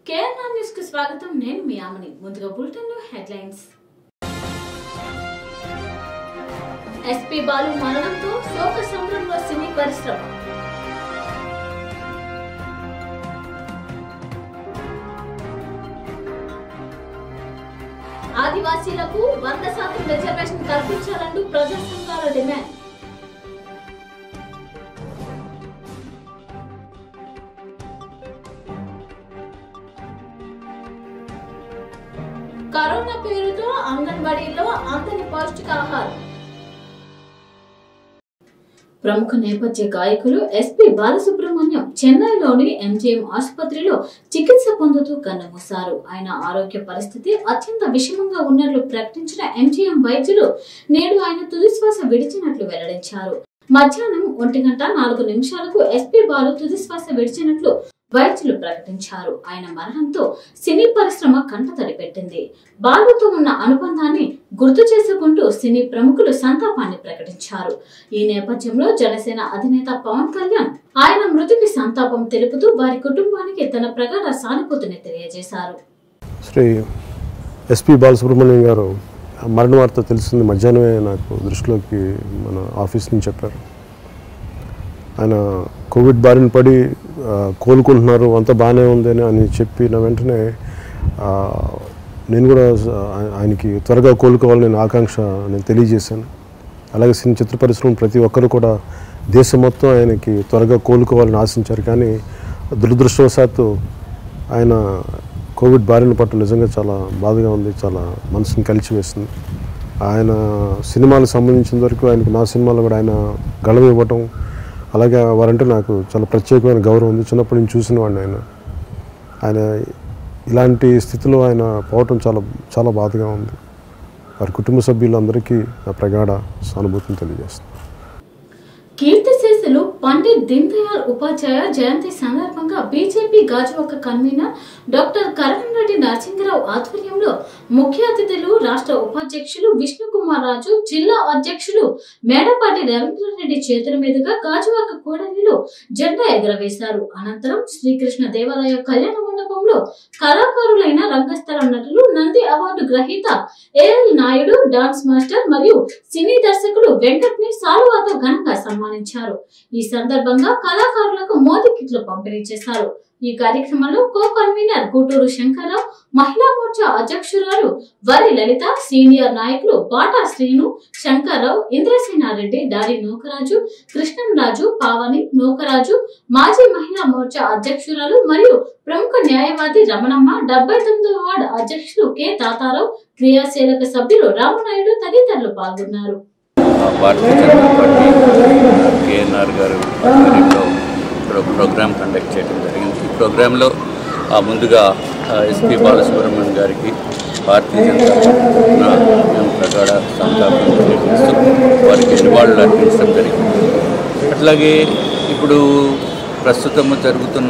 Kerala news కు స్వాగతం నేను మీ ఆమని ముందుగా బులెటిన్ లో హెడ్లైన్స్ ఎస్పీ బాలు మరణంతో శోక సంబరంలో సినీ పరిశ్రమ ఆదివాసీలకు వంద శాతం రిజర్వేషన్ కల్పించాలంటూ ప్రజా సంఘాల డిమాండ్ కరోనా పేరుతో అంగన్వాడీలో అందని పౌష్టికాహారం ప్రముఖ నేపథ్య గాయకులు ఎస్పి బాలసుబ్రహ్మణ్యం చెన్నైలోని ఎంజిఎం ఆసుపత్రిలో చికిత్స పొందుతూ కన్నుమూశారు ఆయన ఆరోగ్య పరిస్థితి అత్యంత విషమంగా ఉన్నట్లు ప్రకటించిన ఎంజిఎం వైద్యులు నేడు ఆయన తుదిశ్వాస విడిచినట్లు వెల్లడించారు మధ్యాహ్నం ఒంటి గంట నాలుగు నిమిషాలకు ఎస్పి బాలు తుదిశ్వాస విడిచినట్లు వైద్యులు ప్రకటించారు ఆయన మరణంతో సినీ పరిశ్రమ కంటతడి పెట్టింది బాలుతో ఉన్న అనుబంధాన్ని గుర్తు చేసుకుంటూ సినీ ప్రముఖులు సంతాపాన్ని ప్రకటించారు ఈ నేపథ్యంలో జనసేన అధినేత పవన్ కళ్యాణ్ ఆయన మృతికి సంతాపం తెలుపుతూ వారి కుటుంబానికి తన ప్రగాఢ సానుభూతిని తెలియజేశారు శ్రీ ఎస్పి బాలసుబ్రహ్మణ్యం గారు మరణ వార్త తెలిసింది మధ్యాహ్నమే నాకు దృష్టిలోకి మన ఆఫీస్ నుంచి చెప్పారు ఆయన కోవిడ్ బారిన పడి ఆ, కోలుకుంటున్నారు అంతా బాగానే ఉంది అని అని చెప్పిన వెంటనే ఆ, నేను కూడా ఆ- ఆయనకి త్వరగా కోలుకోవాలని నేను ఆకాంక్ష నేను తెలియజేశాను అలాగే సినీ చిత్ర పరిశ్రమ ప్రతి ఒక్కరు కూడా దేశం మొత్తం ఆయనకి త్వరగా కోలుకోవాలని ఆశించారు కానీ దురదృష్టవశాత్తు ఆయన కోవిడ్ బారిన పట్టు నిజంగా చాలా బాధగా ఉంది చాలా మనసుని కలిచివేసింది ఆయన సినిమాలకు సంబంధించిన వరకు ఆయనకు నా సినిమాలో కూడా ఆయన గళం ఇవ్వటం అలాగే వారంటే నాకు చాలా ప్రత్యేకమైన గౌరవం ఉంది చిన్నప్పటి నుంచి చూసిన వాడిని ఆయన ఆయన ఇలాంటి స్థితిలో ఆయన పోవటం చాలా చాలా బాధగా ఉంది వారి కుటుంబ సభ్యులందరికీ నా ప్రగాఢ సానుభూతిని తెలియజేస్తుంది కీర్తిశేషులు పండిట్ దీన్ దయాళ్ ఉపాధ్యాయ జయంతి సందర్భంగా BJP Gajuwaka convener doctor Karanam Reddy Narasimharao ఆధ్వర్యంలో ముఖ్య అతిథులు రాష్ట్ర ఉపాధ్యక్షులు విష్ణుకుమార్ రాజు జిల్లా అధ్యక్షులు మేడపాటి రవీంద్రారెడ్డి చేతుల మీదుగా గాజువాక కూడలిలో జెండా ఎగురవేశారు అనంతరం శ్రీకృష్ణ దేవాలయ కళ్యాణ మండపంలో కళాకారులైన రంగస్థల నటులు నంది అవార్డు గ్రహీత ఏఎల్ నాయుడు డాన్స్ మాస్టర్ మరియు సినీ దర్శకుడు వెంకట్ ని సాలువాతో ఘనంగా సన్మానించారు ఈ సందర్భంగా కళాకారులకు మోదీ కిట్లు పంపిణీ చేశారు ఈ కార్యక్రమంలో కో కన్వీనర్ గుటూరు శంకర్రావు మహిళా మోర్చా అధ్యక్షురాలు వరి లలిత సీనియర్ నాయకులు బాటా శ్రీను శంకర్రావు ఇంద్రసేనారెడ్డి దాడి నూకరాజు కృష్ణంరాజు పావని నూకరాజు మాజీ మహిళా మోర్చా అధ్యక్షురాలు మరియు ప్రముఖ న్యాయవాది రమణమ్మ డెబ్బై తొమ్మిదవ వార్డు అధ్యక్షులు కె తాతారావు క్రియాశీలక సభ్యులు రామనాయుడు తదితరులు పాల్గొన్నారు ఆ భారతీయ జనతా పార్టీ కేఎన్ఆర్ గారు ఆధ్వర్యంలో ఇక్కడ ఒక ప్రోగ్రామ్ కండక్ట్ చేయడం జరిగింది ఈ ప్రోగ్రాంలో ఆ, ముందుగా ఎస్పి బాలసుబ్రహ్మణ్యం గారికి భారతీయ జనతా పార్టీ తరఫున మేము ప్రగాఢ సంతాపం తెలియజేస్తూ వారికి నివాళులు అర్పించడం జరిగింది అట్లాగే ఇప్పుడు ప్రస్తుతం జరుగుతున్న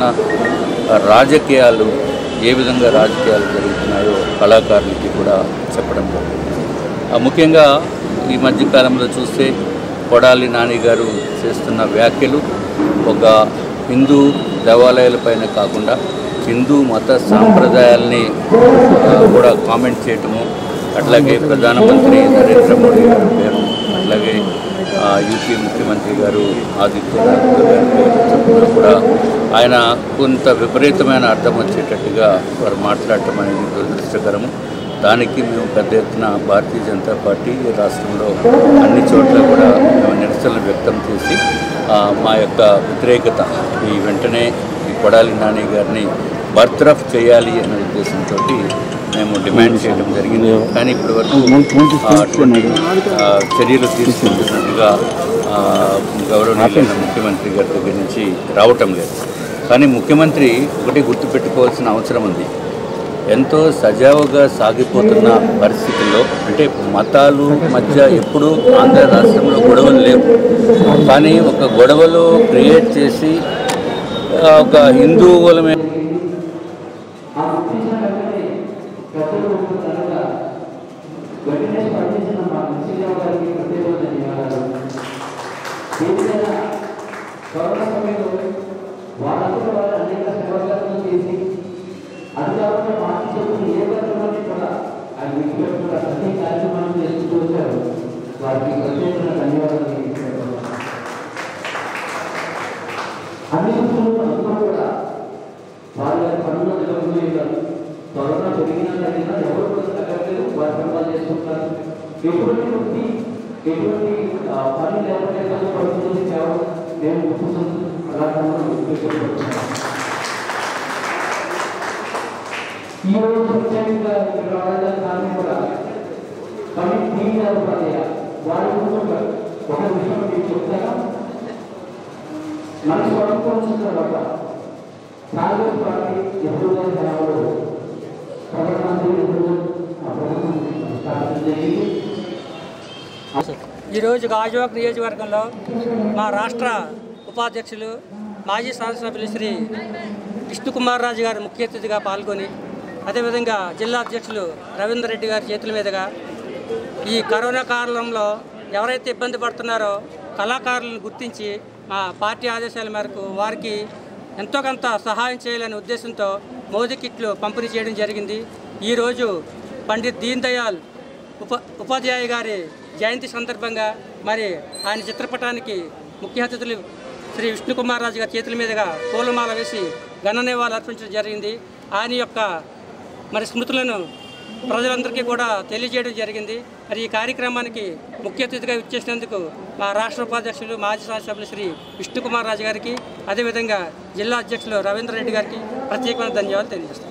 ఆ, రాజకీయాలు ఏ విధంగా రాజకీయాలు జరుగుతున్నాయో కళాకారులకి కూడా చెప్పడం జరిగింది ఆ, ముఖ్యంగా ఈ మధ్య కాలంలో చూస్తే కొడాలి నాని గారు చేస్తున్న వ్యాఖ్యలు ఒక హిందూ దేవాలయాలపైన కాకుండా హిందూ మత సాంప్రదాయాల్ని ఆ, కూడా కామెంట్ చేయటము అట్లాగే ప్రధానమంత్రి నరేంద్ర మోడీ గారి పేరు అట్లాగే ఆ, యూపీ ముఖ్యమంత్రి గారు ఆదిత్యనాథ్ గారి పేరు చెప్పినా కూడా ఆయన కొంత విపరీతమైన అర్థం వచ్చేటట్టుగా వారు మాట్లాడటం అనేది దురదృష్టకరము దానికి మేము పెద్ద ఎత్తున భారతీయ జనతా పార్టీ ఈ రాష్ట్రంలో అన్ని చోట్ల కూడా మేము నిరసనలు వ్యక్తం చేసి ఆ, మా యొక్క వ్యతిరేకత ఈ వెంటనే ఈ కొడాలి నాని గారిని బర్త్రఫ్ చేయాలి అనే ఉద్దేశంతో మేము డిమాండ్ చేయడం జరిగింది కానీ ఇప్పటి వరకు ఆ, అటువంటి ఆ, చర్యలు తీసుకుంటున్నట్టుగా ఆ, గౌరవనీయులైన ముఖ్యమంత్రి గారి దగ్గర నుంచి రావటం లేదు కానీ ముఖ్యమంత్రి ఒకటి గుర్తుపెట్టుకోవాల్సిన అవసరం ఉంది ఎంతో సజావుగా సాగిపోతున్న పరిస్థితుల్లో అంటే మతాలు మధ్య ఎప్పుడూ ఆంధ్ర రాష్ట్రంలో గొడవలు లేవు కానీ ఒక గొడవలు క్రియేట్ చేసి ఆ, ఒక హిందువులమే కరోనా సమయంలో వాళ్ళందరూ వాళ్ళు అనేక సేవలను చేసి అటు ప్రతి కార్యక్రమాన్ని చేసుకుంటూ వచ్చారు వారికి ప్రత్యేకమైన ధన్యవాదాలు తెలియజేస్తున్నాను. అన్ని వృత్తులు అందరూ కూడా వారి వారి పనులు నిలబడిపోయారు త్వరగా పెరిగినా తగ్గినా ఎవరు కూడా తగ్గలేదు వారి పనులు వాళ్ళు చేసుకుంటారు ఎటువంటి వృత్తి ఎటువంటి ఆ, పని లేకపోతే ఇబ్బంది పడుతుంది కేవలం నేను గుర్తుంది అలాంటి ఉపయోగపడుతున్నాను ఈ రోజు ప్రత్యేకంగా ఇక్కడ రావడానికి కారణం కూడా పని దీని ఉపాధ్యాయ వారి గురించి ఒక విషయం మీకు చెప్తారా మన స్వతంత్రం తర్వాత కాంగ్రెస్ పార్టీ ఎప్పుడు హయాంలో ప్రధానమంత్రి ఎప్పుడు ప్రధానమంత్రి స్థాపించడం జరిగింది ఈరోజు గాజువాక్ నియోజకవర్గంలో మా రాష్ట్ర ఉపాధ్యక్షులు మాజీ శాసనసభ్యులు శ్రీ విష్ణుకుమార్ రాజు గారు ముఖ్య అతిథిగా పాల్గొని అదేవిధంగా జిల్లా అధ్యక్షులు రవీందర్ రెడ్డి గారి చేతుల మీదుగా ఈ కరోనా కాలంలో ఎవరైతే ఇబ్బంది పడుతున్నారో కళాకారులను గుర్తించి మా పార్టీ ఆదేశాల మేరకు వారికి ఎంతో కొంత సహాయం చేయాలనే ఉద్దేశంతో మోదీ కిట్లు పంపిణీ చేయడం జరిగింది ఈరోజు పండిత్ దీన్ దయాల్ ఉప ఉపాధ్యాయ గారి జయంతి సందర్భంగా మరి ఆయన చిత్రపటానికి ముఖ్య అతిథులు శ్రీ విష్ణుకుమార్ రాజు గారి చేతుల మీదుగా పూలమాల వేసి ఘన నివాళులు అర్పించడం జరిగింది ఆయన యొక్క మరి స్మృతులను ప్రజలందరికీ కూడా తెలియజేయడం జరిగింది మరి ఈ కార్యక్రమానికి ముఖ్య అతిథిగా ఇచ్చేసినందుకు మా రాష్ట్ర ఉపాధ్యక్షులు మాజీ శాసనసభ్యులు శ్రీ విష్ణుకుమార్ రాజు గారికి అదేవిధంగా జిల్లా అధ్యక్షులు రవీంద్ర రెడ్డి గారికి ప్రత్యేకమైన ధన్యవాదాలు తెలియజేస్తాను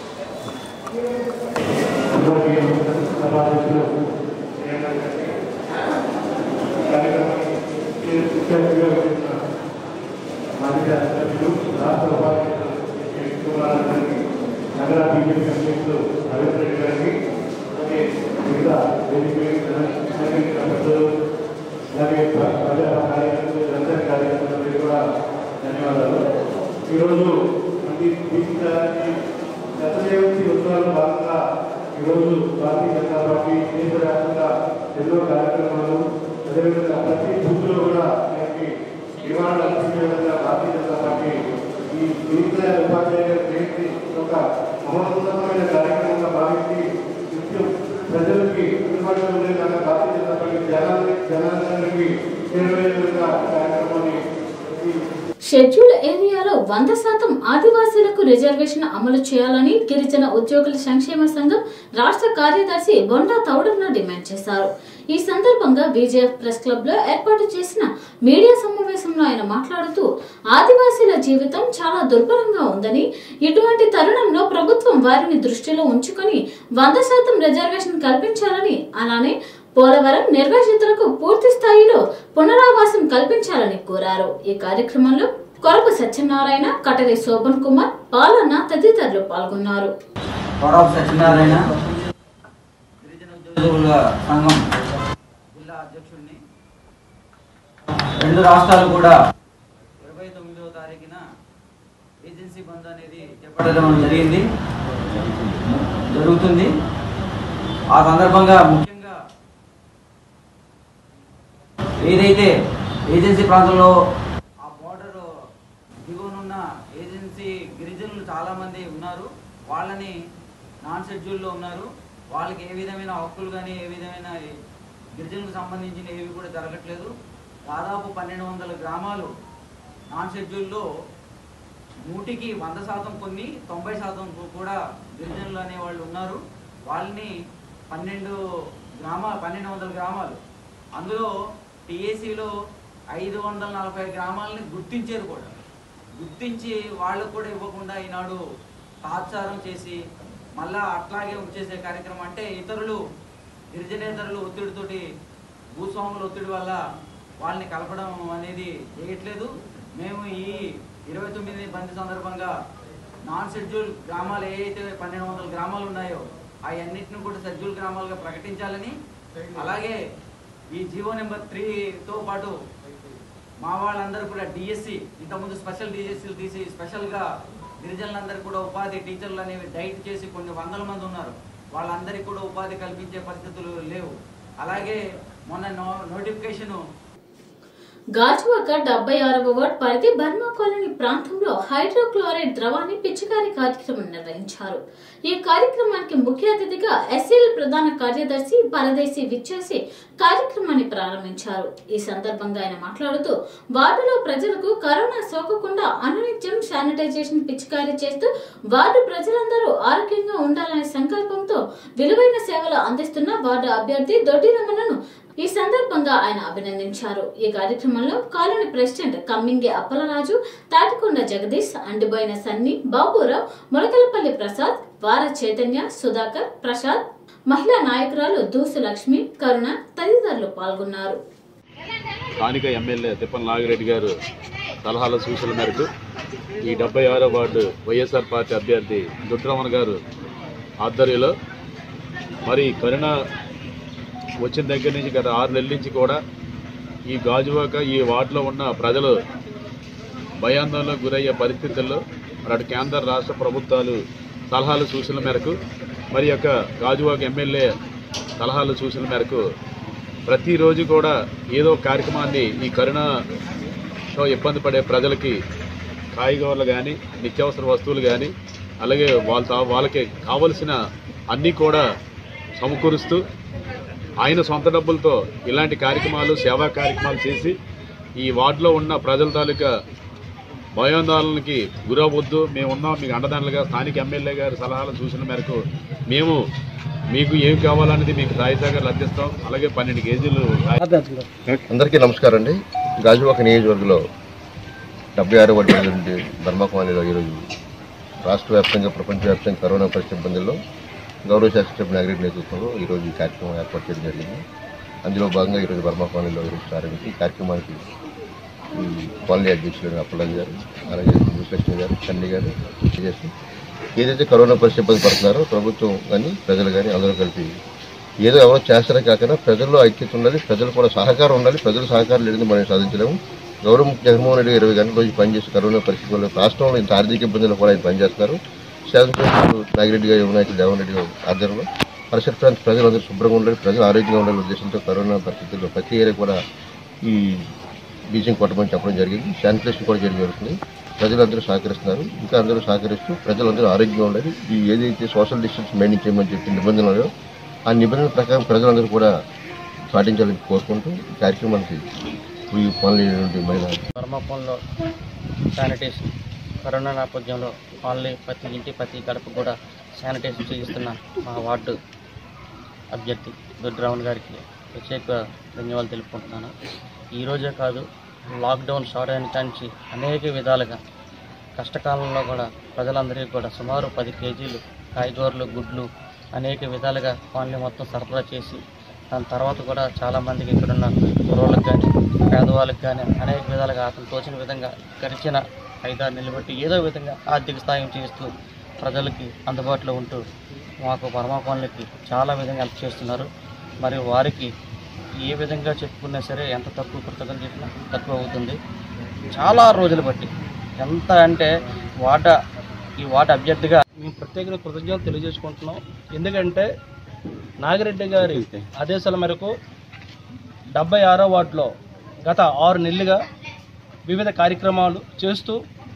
నగర బీజేపీ అధ్యక్షులు రవీంద్ర రెడ్డి గారికి అలాగే మిగతా వేదిక పెద్దలు అలాగే ప్రజా కార్యకర్తలు జనసేన కార్యకర్తలకు కూడా ధన్యవాదాలు ఈరోజు మంది తీర్చడానికి గత జయంతి ఉత్సవాల్లో భాగంగా ఈరోజు భారతీయ జనతా పార్టీ దేశవ్యాప్తంగా ఎన్నో కార్యక్రమాలు అదేవిధంగా ప్రతి బూత్లో కూడా ఆయనకి నివాళులు అర్పించే విధంగా భారతీయ జనతా పార్టీ ఈ దీనిదయ ఉపాధ్యాయ జయంతి ఒక మహోన్నతమైన కార్యక్రమంగా భావించి నిత్యం ప్రజలకి అందుబాటులో ఉండే విధంగా భారతీయ జనతా పార్టీ జనాన్ని జనాలందరికీ చేరువయ్యే విధంగా ఈ కార్యక్రమాన్ని ఈ షెడ్యూల్ ఏరియాలో వంద శాతం ఆదివాసీలకు రిజర్వేషన్ అమలు చేయాలని గిరిజన ఉద్యోగుల సంక్షేమ సంఘం రాష్ట్ర కార్యదర్శి బొండా తౌడన్న డిమాండ్ చేశారు ఈ సందర్భంగా బీజేఎఫ్ ప్రెస్ క్లబ్ లో ఏర్పాటు చేసిన మీడియా సమావేశంలో ఆయన మాట్లాడుతూ ఆదివాసీల జీవితం చాలా దుర్భరంగా ఉందని ఇటువంటి తరుణంలో ప్రభుత్వం వారిని దృష్టిలో ఉంచుకొని వంద శాతం రిజర్వేషన్ కల్పించాలని అలానే పోలవరం నిర్వాసితులకు పూర్తి స్థాయిలో పునరావాసం కల్పించాలని కోరారు ఈ కార్యక్రమంలో కొరపు సత్యనారాయణ కటరి శోభన్ కుమార్ పాలన్న తదితరులు పాల్గొన్నారు గౌరవ సత్యనారాయణ గిరిజన ఉద్యోగుల సంఘం జిల్లా అధ్యక్షుడిని రెండు రాష్ట్రాలు కూడా ఇరవై తొమ్మిదవ తారీఖున ఏజెన్సీ బంద్ అనేది చేపట్టడం జరిగింది జరుగుతుంది ఆ సందర్భంగా ముఖ్యంగా ఏదైతే ఏజెన్సీ ప్రాంతంలో ఆ బోర్డర్ దిగువనున్న ఏజెన్సీ గిరిజనులు చాలా మంది ఉన్నారు వాళ్ళని నాన్ షెడ్యూల్లో ఉన్నారు వాళ్ళకి ఏ విధమైన హక్కులు కానీ ఏ విధమైన గిరిజనులకు సంబంధించిన ఏవి కూడా జరగట్లేదు దాదాపు పన్నెండు వందల గ్రామాలు నాన్ షెడ్యూల్లో నూటికి వంద శాతం కొన్ని తొంభై శాతం కూడా గిరిజనులు అనే వాళ్ళు ఉన్నారు వాళ్ళని పన్నెండు గ్రామా పన్నెండు వందల గ్రామాలు అందులో టీఏసీలో ఐదు వందల నలభై గ్రామాలని గుర్తించారు కూడా గుర్తించి వాళ్ళకు కూడా ఇవ్వకుండా ఈనాడు తాత్సారం చేసి మళ్ళా అట్లాగే ఉంచేసే కార్యక్రమం అంటే ఇతరులు గిరిజనేతరులు ఒత్తిడితోటి భూస్వాముల ఒత్తిడి వల్ల వాళ్ళని కలపడం అనేది చేయట్లేదు మేము ఈ ఇరవై తొమ్మిది బంద్ సందర్భంగా నాన్ షెడ్యూల్ గ్రామాలు ఏ అయితే పన్నెండు వందల గ్రామాలు ఉన్నాయో అవన్నిటిని కూడా షెడ్యూల్ గ్రామాలుగా ప్రకటించాలని అలాగే ఈ జీవో నెంబర్ త్రీతో పాటు మా వాళ్ళందరూ కూడా డిఎస్సి ఇంతకుముందు స్పెషల్ డిఎస్సీలు తీసి స్పెషల్గా గిరిజనులందరూ కూడా ఉపాధి టీచర్లు అనేవి డైట్ చేసి కొన్ని వందల మంది ఉన్నారు వాళ్ళందరికీ కూడా ఉపాధి కల్పించే పరిస్థితులు లేవు అలాగే మొన్న నో నోటిఫికేషను గాజువాక డెబ్బై ఆరవ వార్డ్ పరిధి బర్మా కాలనీ ప్రాంతంలో హైడ్రోక్లోరైడ్ ద్రవాన్ని పిచికారీ కార్యక్రమం నిర్వహించారు ఈ కార్యక్రమానికి ముఖ్య అతిథిగా ఎస్ఎల్ ప్రధాన కార్యదర్శి పరదేశి విచ్చేసి కార్యక్రమాన్ని ప్రారంభించారు ఈ సందర్భంగా ఆయన మాట్లాడుతూ వార్డులో ప్రజలకు కరోనా సోకకుండా అనునిత్యం శానిటైజేషన్ పిచికారీ చేస్తూ వార్డు ప్రజలందరూ ఆరోగ్యంగా ఉండాలనే సంకల్పంతో విలువైన సేవలు అందిస్తున్న వార్డు అభ్యర్థి దొడ్డి రమణను ఈ సందర్భంగా ఆయన అభినందించారు ఈ కార్యక్రమంలో కాలనీ ప్రెసిడెంట్ కమ్మింగి అప్పలరాజు తాటికొండ జగదీష్ అండిపోయిన సన్ని బాబురావు ములకలపల్లి ప్రసాద్ వార చైతన్య సుధాకర్ ప్రసాద్ మహిళా నాయకురాలు దూసు లక్ష్మి కరుణ తదితరులు పాల్గొన్నారు స్థానిక ఎమ్మెల్యే తిప్పన నాగిరెడ్డి గారు సలహాల సూచనల మేరకు ఈ డెబ్బై ఆరో వార్డు వైఎస్ఆర్ పార్టీ అభ్యర్థి దుడ్రమణ గారు ఆధ్వర్యంలో మరి కరోనా వచ్చిన దగ్గర నుంచి గత ఆరు నెలల నుంచి కూడా ఈ గాజువాక ఈ వార్డులో ఉన్న ప్రజలు భయాందోళనకు గురయ్యే పరిస్థితుల్లో మరి అటు కేంద్ర రాష్ట్ర ప్రభుత్వాలు సలహాలు సూచనల మేరకు మరి యొక్క గాజువాక ఎమ్మెల్యే సలహాలు సూచనల మేరకు ప్రతిరోజు కూడా ఏదో ఒక కార్యక్రమాన్ని ఈ కరోనాతో ఇబ్బంది పడే ప్రజలకి కాయగూరలు కానీ నిత్యావసర వస్తువులు కానీ అలాగే వాళ్ళ వాళ్ళకి కావలసిన అన్నీ కూడా సమకూరుస్తూ ఆయన సొంత డబ్బులతో ఇలాంటి కార్యక్రమాలు సేవా కార్యక్రమాలు చేసి ఈ వార్డులో ఉన్న ప్రజల తాలూకా భయాందోళనకి గురవద్దు మేము ఉన్నాం మీకు అండదండలుగా స్థానిక ఎమ్మెల్యే గారి సలహాలు సూచన మేరకు మేము మీకు ఏం కావాలనేది మీకు సాయి సహకారాలు అందిస్తాం అలాగే పన్నెండు కేజీలు అందరికీ నమస్కారం అండి గాజువాక నియోజకవర్గంలో డెబ్బై ఆరు వాటి నుండి ధర్మకుమారిలో ఈరోజు రాష్ట్ర వ్యాప్తంగా ప్రపంచవ్యాప్తంగా కరోనా పరిస్థితి ఇబ్బందుల్లో గౌరవ శాస్త్రజ్ఞ నాగరెడ్డి నేతృత్వంలో ఈరోజు ఈ కార్యక్రమం ఏర్పాటు చేయడం జరిగింది అందులో భాగంగా ఈరోజు బర్మా కాలనీలో ఈరోజు ప్రారంభించి ఈ కార్యక్రమానికి ఈ కాలనీ అధ్యక్షులు అప్పలరాజు గారు అలాగే భూలక్ష్మి గారు చండి గారు చేసి ఏదైతే కరోనా పరిస్థితి ఇబ్బంది పడుతున్నారో ప్రభుత్వం కానీ ప్రజలు కానీ అందరూ కలిపి ఏదో ఎవరో చేస్తారే కాకుండా ప్రజల్లో ఐక్యత ఉండాలి ప్రజలు కూడా సహకారం ఉండాలి ప్రజల సహకారం లేనిది మనం సాధించలేము గౌరవ ముఖ్య జగన్మోహన్ రెడ్డి గారు ఇరవై గంటల రోజు పనిచేసి కరోనా పరిస్థితి వల్ల రాష్ట్రంలో ఇంత ఆర్థిక ఇబ్బందులు కూడా ఆయన పనిచేస్తున్నారు శాసనసభ్యులు నాగిరెడ్డి గారు యువనాయకులు జగన్ రెడ్డి గారు ఆధ్వర్యంలో పరిసర ప్రాంత ప్రజలందరూ శుభ్రంగా ఉండాలి ప్రజలు ఆరోగ్యంగా ఉండాలనే ఉద్దేశంతో కరోనా పరిస్థితుల్లో ప్రతి ఏరియా కూడా ఈ బీచింగ్ కొట్టమని చెప్పడం జరిగింది శానిటైజేషన్ కూడా జరిగి జరుగుతుంది ప్రజలందరూ సహకరిస్తున్నారు ఇంకా అందరూ సహకరిస్తూ ప్రజలందరూ ఆరోగ్యంగా ఉండాలి ఈ ఏదైతే సోషల్ డిస్టెన్స్ మెయింటైన్ చేయమని చెప్పిన నిబంధనలు ఉన్నాయో ఆ నిబంధనల ప్రకారం ప్రజలందరూ కూడా పాటించాలని కోరుకుంటూ ఈ కార్యక్రమానికి ఈ పనులు నుండి మహిళ ధర్మపురంలో శానిటేషన్ కరోనా నేపథ్యంలో ఓన్లీ ప్రతి ఇంటి ప్రతి గడప కూడా శానిటేషన్ చేయిస్తున్న మా వార్డు అభ్యర్థి దుర్రావణ్ గారికి ప్రత్యేక ధన్యవాదాలు తెలుపుకుంటున్నాను ఈరోజే కాదు లాక్డౌన్ స్టార్ట్ అయిన కాంచి అనేక విధాలుగా కష్టకాలంలో కూడా ప్రజలందరికీ కూడా సుమారు పది కేజీలు కాయగూరలు గుడ్లు అనేక విధాలుగా వాళ్ళని మొత్తం సరఫరా చేసి దాని తర్వాత కూడా చాలామందికి ఇక్కడున్న కుర్రోళ్ళకి కానీ పేదవాళ్ళకి కానీ అనేక విధాలుగా అతను తోచిన విధంగా గడిచిన ఐదారు నిలబెట్టి ఏదో విధంగా ఆర్థిక సాయం చేస్తూ ప్రజలకి అందుబాటులో ఉంటూ మాకు పరమాపనులకి చాలా విధంగా హెల్ప్ చేస్తున్నారు మరి వారికి ఏ విధంగా చెప్పుకున్నా సరే ఎంత తక్కువ కృతజ్ఞత చెప్పినా తక్కువ అవుతుంది చాలా రోజులు బట్టి ఎంత అంటే వాట ఈ వాట అభ్యర్థిగా మేము ప్రత్యేక కృతజ్ఞతలు తెలియజేసుకుంటున్నాం ఎందుకంటే నాగిరెడ్డి గారి ఆదేశాల మేరకు డెబ్బై ఆరో వార్డులో గత ఆరు నెలలుగా వివిధ కార్యక్రమాలు చేస్తూ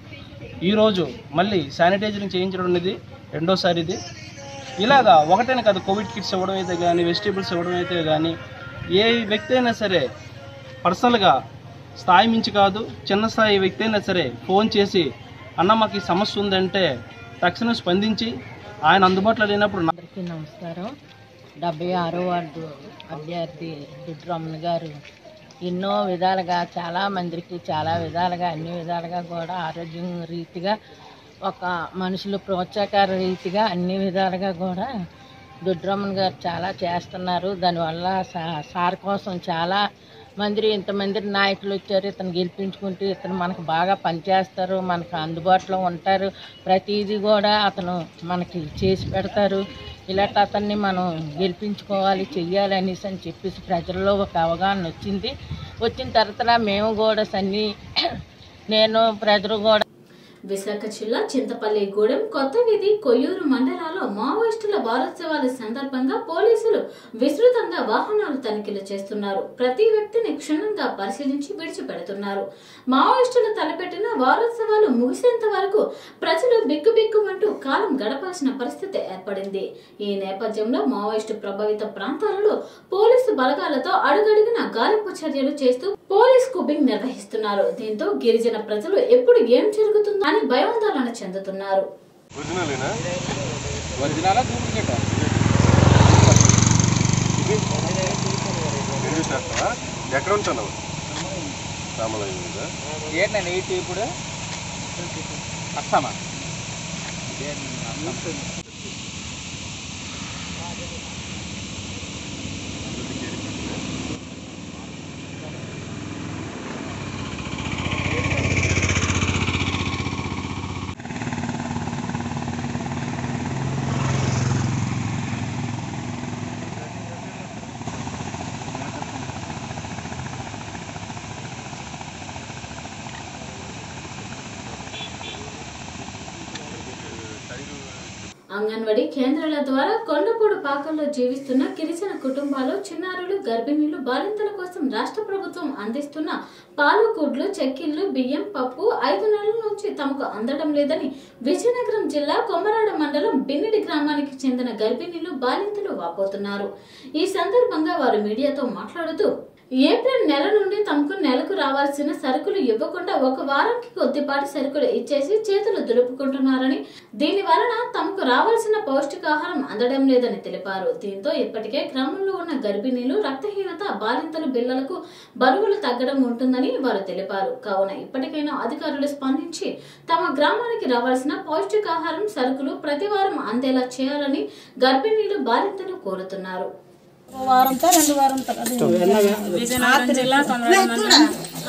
ఈరోజు మళ్ళీ శానిటైజరింగ్ చేయించడం అనేది రెండోసారి ఇది ఇలాగా ఒకటైనా కాదు కోవిడ్ కిట్స్ ఇవ్వడం అయితే కానీ వెజిటేబుల్స్ ఇవ్వడం అయితే కానీ ఏ వ్యక్తి అయినా సరే పర్సనల్గా స్థాయి మించి కాదు చిన్న స్థాయి వ్యక్తి అయినా సరే ఫోన్ చేసి అన్న మాకు ఈ సమస్య ఉందంటే తక్షణం స్పందించి ఆయన అందుబాటులో లేనప్పుడు నా- అందరికీ నమస్కారం డెబ్బై ఆరో వార్డు అభ్యర్థి దుడ్రమణ గారు ఎన్నో విధాలుగా చాలా మందికి చాలా విధాలుగా అన్ని విధాలుగా కూడా ఆరోగ్యం రీతిగా ఒక మనుషులు ప్రోత్సాహకర రీతిగా అన్ని విధాలుగా కూడా దుడ్రమణ గారు చాలా చేస్తున్నారు దానివల్ల సా- సార్ కోసం చాలా మంది ఇంతమంది నాయకులు వచ్చారు ఇతను గెలిపించుకుంటూ ఇతను మనకు బాగా పనిచేస్తారు మనకు అందుబాటులో ఉంటారు ప్రతిదీ కూడా అతను మనకి చేసి పెడతారు ఇలాంటి అతన్ని మనం గెలిపించుకోవాలి చెయ్యాలి అనేసి అని చెప్పేసి ప్రజల్లో ఒక అవగాహన వచ్చింది వచ్చిన తర్వాత మేము కూడా సన్ని నేను ప్రజలు కూడా విశాఖ జిల్లా చింతపల్లి గూడెం కొత్త వీధి కొయ్యూరు మండలాల్లో మావోయిస్టుల వారోత్సవాల సందర్భంగా పోలీసులు విస్తృతంగా వాహనాలు తనిఖీలు చేస్తున్నారు ప్రతి వ్యక్తిని క్షుణ్ణంగా పరిశీలించి విడిచిపెడుతున్నారు మావోయిస్టులు తలపెట్టిన వారోత్సవాలు ముగిసేంత వరకు ప్రజలు బిక్కుబిక్కుమంటూ కాలం గడపాల్సిన పరిస్థితి ఏర్పడింది ఈ నేపథ్యంలో మావోయిస్టు ప్రభావిత ప్రాంతాలలో పోలీసు బలగాలతో అడుగడుగున గాలింపు చర్యలు చేస్తూ పోలీస్ కుబింగ్ నిర్వహిస్తున్నారు దీంతో గిరిజన ప్రజలు ఎప్పుడు ఏం జరుగుతుందో అని భయాందోళన చెందుతున్నారు ఒరిజినల్ డూప్లికేట్ ఎక్కడ ఉంటున్నావు రామలయం మీద ఏంటండి ఎయిట్ ఇప్పుడు అస్సామా అంగన్వాడీ కేంద్రాల ద్వారా కొండపూడు పాకల్లో జీవిస్తున్న గిరిజన కుటుంబాలు చిన్నారులు గర్భిణీలు బాలింతల కోసం రాష్ట్ర ప్రభుత్వం అందిస్తున్న పాలు గుడ్లు చెక్కిళ్లు బియ్యం పప్పు ఐదు నెలల నుంచి తమకు అందడం లేదని విజయనగరం జిల్లా కొమరాడ మండలం బిన్నిడి గ్రామానికి చెందిన గర్భిణీలు బాలింతలు వాపోతున్నారు ఈ సందర్భంగా వారు మీడియాతో మాట్లాడుతూ ఏప్రిల్ నెల నుండి తమకు నెలకు రావాల్సిన సరుకులు ఇవ్వకుండా ఒక వారానికి కొద్దిపాటి సరుకులు ఇచ్చేసి చేతులు దులుపుకుంటున్నారని దీని వలన తమకు రావాల్సిన పౌష్టికాహారం అందడం లేదని తెలిపారు దీంతో ఇప్పటికే గ్రామంలో ఉన్న గర్భిణీలు రక్తహీనత బాలింతలు బిల్లలకు బరువులు తగ్గడం ఉంటుందని వారు తెలిపారు కావున ఇప్పటికైనా అధికారులు స్పందించి తమ గ్రామానికి రావాల్సిన పౌష్టికాహారం సరుకులు ప్రతి వారం అందేలా చేయాలని గర్భిణీలు బాలింతలు కోరుతున్నారు వారంతో రెండు వారంతో విజయనగరం జిల్లా కొమరాడ మండలం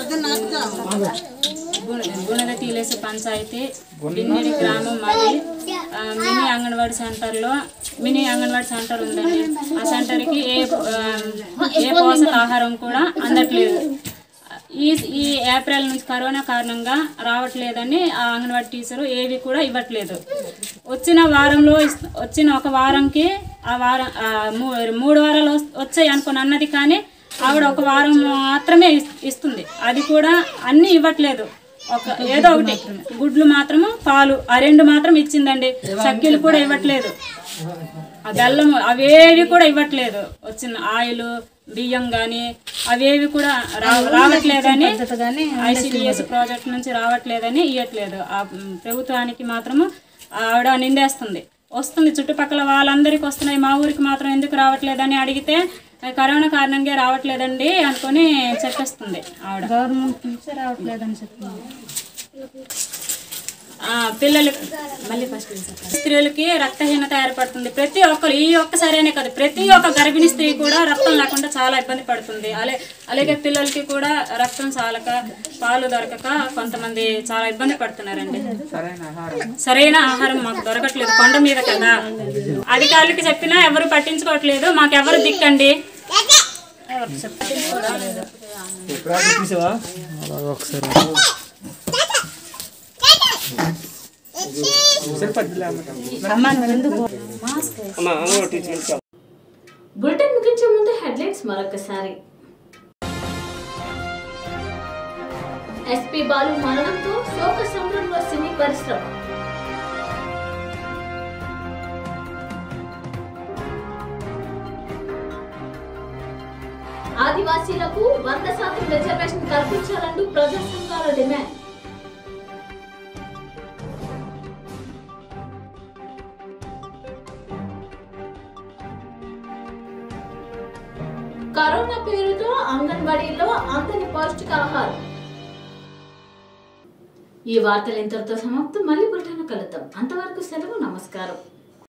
గుణద తీలేసి పంచాయతీ బిన్నిడి గ్రామం మాది ఆ, మినీ అంగన్వాడీ సెంటర్లో మినీ అంగన్వాడీ సెంటర్ ఉందండి ఆ సెంటర్కి ఏ ఆ, ఏ పోషకాహారం కూడా అందట్లేదు ఈ ఈ ఏప్రిల్ నుంచి కరోనా కారణంగా రావట్లేదని ఆ అంగన్వాడీ టీచరు ఏవి కూడా ఇవ్వట్లేదు వచ్చిన వారంలో ఇస్- వచ్చిన ఒక వారంకి ఆ వారం ఆ మూ- మూడు వారాలు వస్- వచ్చాయి అనుకుని అన్నది కానీ ఆవిడ ఒక వారం మాత్రమే ఇస్- ఇస్తుంది అది కూడా అన్నీ ఇవ్వట్లేదు ఒక ఏదో ఒకటి గుడ్లు మాత్రము పాలు ఆ రెండు మాత్రం ఇచ్చిందండి చక్కీలు కూడా ఇవ్వట్లేదు ఆ బెల్లం అవేవి కూడా ఇవ్వట్లేదు వచ్చిన ఆయిల్ బియ్యం కానీ అవేవి కూడా రా- రావట్లేదని ఐసిడిఎస్ ప్రాజెక్ట్ నుంచి రావట్లేదని ఇవ్వట్లేదు ఆ మ్, ప్రభుత్వానికి మాత్రము ఆవిడ నిందేస్తుంది వస్తుంది చుట్టుపక్కల వాళ్ళందరికీ వస్తున్నాయి మా ఊరికి మాత్రం ఎందుకు రావట్లేదని అడిగితే కరోనా కారణంగా రావట్లేదండి అనుకొని చెప్పేస్తుంది ఆవిడ గవర్నమెంట్ నుంచి రావట్లేదని చెప్తుంది ఆ, పిల్లలు మళ్ళీ ఫస్ట్ స్త్రీలకి రక్తహీనత ఏర్పడుతుంది ప్రతి ఒక్కరు ఈ ఒక్కసారైనే కాదు ప్రతి ఒక్క గర్భిణీ స్త్రీ కూడా రక్తం లేకుండా చాలా ఇబ్బంది పడుతుంది అలే అలాగే పిల్లలకి కూడా రక్తం చాలక పాలు దొరకక కొంతమంది చాలా ఇబ్బంది పడుతున్నారండి సరైన ఆహారం మాకు దొరకట్లేదు కొండ మీద కదా అధికారులకి చెప్పినా ఎవరు పట్టించుకోవట్లేదు మాకు ఎవరు దిక్కండి ఎవరు చెప్పలేదు బులెటిన్ ముగించే ముందు హెడ్లైన్స్ మరొకసారి ఎస్పీ బాలు మరణంతో శోక సంబరంలో సినీ పరిశ్రమ ఆదివాసీలకు వంద శాతం రిజర్వేషన్ కల్పించాలంటూ ప్రజా సంఘాల డిమాండ్ కరోనా పేరుతో అంగన్వాడీలో అంతని పౌష్టికాహారం ఈ వార్తలు ఇంతటితో సమాప్తం మళ్ళీ బులెటిన్ కలుద్దాం అంతవరకు సెలవు నమస్కారం